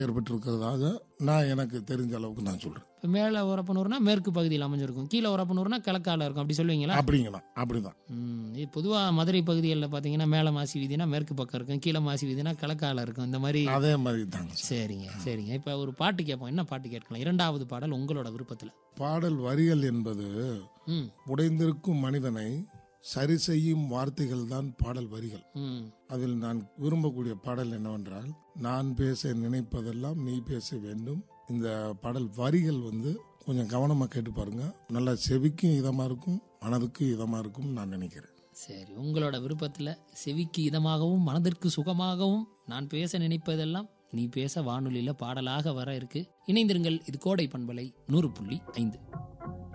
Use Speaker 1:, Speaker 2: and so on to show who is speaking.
Speaker 1: ஏற்பட்டிருக்கிறதாக நான் எனக்கு தெரிஞ்ச அளவுக்கு நான் சொல்றேன்
Speaker 2: இப்போ மேலே உரப்பனூர்னா மேற்கு பகுதியில் அமைஞ்சிருக்கும் கீழே உரப்பனூர்னா கிழக்கால இருக்கும் அப்படி சொல்லுவீங்களா
Speaker 1: அப்படிங்கண்ணா அப்படிதான்
Speaker 2: ம் இது பொதுவாக மதுரை பகுதிகளில் பார்த்தீங்கன்னா மேலே மாசி வீதினா மேற்கு பக்கம் இருக்கும் கீழே மாசி வீதினா கிழக்கால இருக்கும் இந்த மாதிரி
Speaker 1: அதே மாதிரி தாங்க சார்.
Speaker 2: சரிங்க சரிங்க இப்போ ஒரு பாட்டு கேட்போம் என்ன பாட்டு கேட்கலாம் இரண்டாவது பாடல் உங்களோட விருப்பத்தில்
Speaker 1: பாடல் வரிகள் என்பது
Speaker 2: ம்
Speaker 1: உடைந்திருக்கும் மனிதனை சரி செய்யும் வார்த்தைகள் தான் பாடல் வரிகள்
Speaker 2: ம்
Speaker 1: அதில் நான் விரும்பக்கூடிய பாடல் என்னவென்றால் நான் பேச நினைப்பதெல்லாம் நீ பேச வேண்டும் இந்த பாடல் வரிகள் வந்து கொஞ்சம் கவனமா கேட்டு பாருங்க நல்லா செவிக்கும் இதமா இருக்கும் மனதுக்கும் இதமா இருக்கும் நான் நினைக்கிறேன்
Speaker 2: சரி உங்களோட விருப்பத்தில் செவிக்கு இதமாகவும் மனதிற்கு சுகமாகவும் நான் பேச நினைப்பதெல்லாம் நீ பேச வானொலியில் பாடலாக வர இருக்கு இணைந்திருங்கள் இது கோடை பண்பலை நூறு புள்ளி ஐந்து